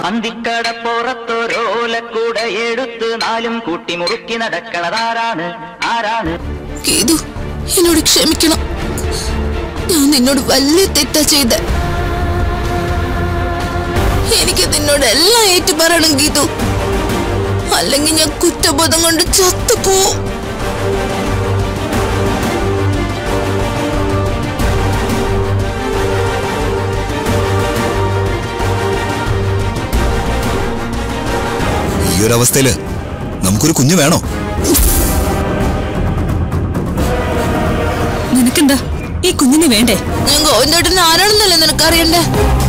അന്തിക്കടപ്പുറത്തൊരോലക്കൂട എടുത്ത് നാലും കൂട്ടി മുറുക്കി നടക്കണതാരാണ് ആരാണ് ഗീതു എന്നോട് ക്ഷമിക്കണം ഞാൻ നിന്നോട് വലിയ തെറ്റാ ചെയ്ത എനിക്ക് നിന്നോട് എല്ലാം ഏറ്റു പറയണം ഗീതു അല്ലെങ്കിൽ ഞാൻ കുറ്റബോധം കൊണ്ട് ചത്തുപോവും ഈ ഒരു അവസ്ഥയില് നമുക്കൊരു കുഞ്ഞു വേണോ നിനക്കെന്താ ഈ കുഞ്ഞിനെ വേണ്ടേ ഞാൻ ഗോവിന്ദേട്ടൻ ആരാണെന്നല്ലേ നിനക്കറിയണ്ടേ